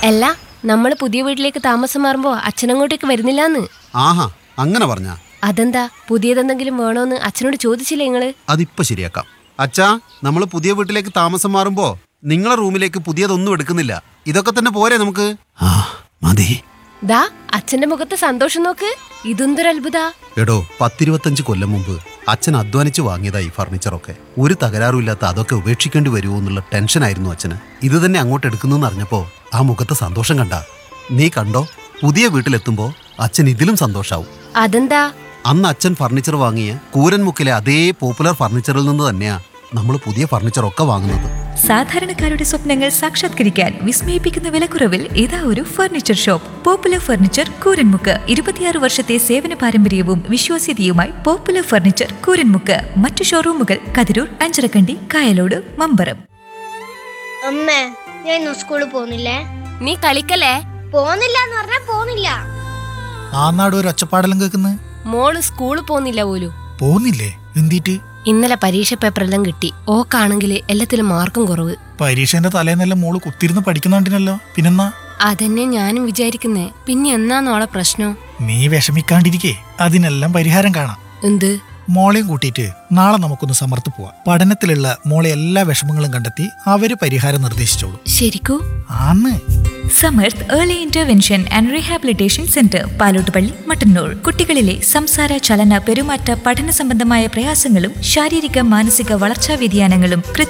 അല്ല നമ്മൾ പുതിയ വീട്ടിലേക്ക് താമസം മാറുമ്പോ അച്ഛനങ്ങോട്ടേക്ക് വരുന്നില്ലാന്ന് ആഹാ അങ്ങനെ പറഞ്ഞ അതെന്താ പുതിയതെന്തെങ്കിലും വേണോന്ന് അച്ഛനോട് ചോദിച്ചില്ലേ നിങ്ങള് അതിപ്പോ ശരിയാക്കാം അച്ഛാ നമ്മൾ പുതിയ വീട്ടിലേക്ക് താമസം മാറുമ്പോ നിങ്ങളെ റൂമിലേക്ക് പുതിയതൊന്നും എടുക്കുന്നില്ല ഇതൊക്കെ തന്നെ പോരെ നമുക്ക് ആ മതി ദാ അച്ഛന്റെ മുഖത്ത് സന്തോഷം നോക്ക് ഇതെന്തൊരു അത്ഭുത എടോ പത്തിരുപത്തഞ്ച് കൊല്ലം മുമ്പ് അച്ഛൻ അധ്വാനിച്ച് വാങ്ങിയതാ ഈ ഫർണിച്ചറൊക്കെ ഒരു തകരാറുമില്ലാത്ത അതൊക്കെ ഉപേക്ഷിക്കേണ്ടി വരുമോ എന്നുള്ള ടെൻഷനായിരുന്നു അച്ഛന് ഇത് തന്നെ അങ്ങോട്ട് എടുക്കുന്നു അറിഞ്ഞപ്പോ ആ മുഖത്തെ സന്തോഷം കണ്ട നീ കണ്ടോ പുതിയ വീട്ടിലെത്തുമ്പോ അച്ഛൻ ഇതിലും സന്തോഷാവും അതെന്താ അന്ന് അച്ഛൻ ഫർണിച്ചർ വാങ്ങിയ കൂരൻമുക്കിലെ അതേ പോപ്പുലർ ഫർണിച്ചറിൽ നിന്ന് തന്നെയാ നമ്മൾ പുതിയ ഫർണിച്ചറൊക്കെ വാങ്ങുന്നത് സാധാരണക്കാരുടെ സ്വപ്നങ്ങൾ സാക്ഷാത്കരിക്കാൻ വിസ്മയിപ്പിക്കുന്ന വിലക്കുറവിൽ ഇതാ ഒരു furniture shop popular furniture Kooranmukku ഇരുപത്തിയാറ് വർഷത്തെ സേവന പാരമ്പര്യവും വിശ്വാസ്യതയുമായി പോപ്പുലർ ഫർണിച്ചർ കൂരൻമുക്ക് മറ്റു ഷോറൂമുകൾ കതിരൂർ അഞ്ചരക്കണ്ടി കായലോട് മമ്പറം അമ്മേ ഞാൻ ഇന്ന് സ്കൂളിൽ പോകുന്നില്ലേ നീ കളിക്കല്ലേ പോകുന്നില്ല എന്ന് പറഞ്ഞാ പോകുന്നില്ല ആ നാട് ഒരു ഒച്ചപ്പാടെല്ലാം കേൾക്കുന്നത് മോള് സ്കൂളിൽ പോകുന്നില്ല പോലും പോകുന്നില്ലേ എന്തിട്ട് ഇന്നലെ പരീക്ഷ പേപ്പറെല്ലാം കിട്ടി ഓക്കാണെങ്കിൽ എല്ലാത്തിലും മാർക്കും കുറവ് പരീക്ഷേന്റെ തലേന്നെല്ലാം മോള് കുത്തിരുന്ന് പഠിക്കുന്നുണ്ടിനല്ലോ പിന്നെന്നാ അതന്നെ ഞാനും വിചാരിക്കുന്നേ പിന്നെ എന്നാന്നോളെ പ്രശ്നം നീ വിഷമിക്കാണ്ടിരിക്കേ അതിനെല്ലാം പരിഹാരം കാണാം എന്ത് മോളെയും കൂട്ടിയിട്ട് നാളെ നമുക്കൊന്ന് സമർത്ത് പോവാം പഠനത്തിലുള്ള മോളെ എല്ലാ വിഷമങ്ങളും കണ്ടെത്തി അവര് പരിഹാരം നിർദ്ദേശിച്ചോളൂ ശരിക്കൂ ആന്ന് Samarth early intervention and rehabilitation centre Palottupalli Mattannur കുട്ടികളിലെ സംസാര ചലന പെരുമാറ്റ പഠന സംബന്ധമായ പ്രയാസങ്ങളും ശാരീരിക മാനസിക വളർച്ചാ വ്യതിയാനങ്ങളും